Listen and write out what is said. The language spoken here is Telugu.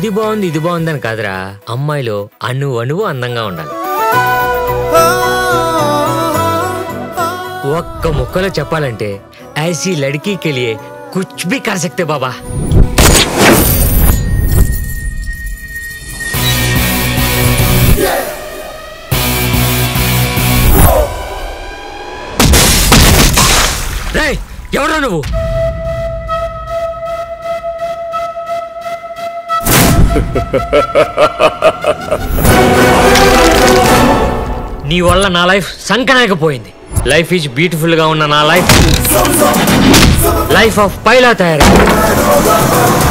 అది బాగుంది ఇది బాగుందని కాదురా అమ్మాయిలో అణు అణువు అందంగా ఉండాలి ఒక్క ముక్కలో చెప్పాలంటే ఐసీ లड़की के लिए कुछ भी कर सकते बाबा రేయ్ ఎవరా నువ్వు నీ వల్ల నా లైఫ్ సంకనాకపోయింది లైఫ్ ఈజ్ బ్యూటిఫుల్ గా ఉన్న నా లైఫ్ లైఫ్ ఆఫ్ పైలా తయారైంది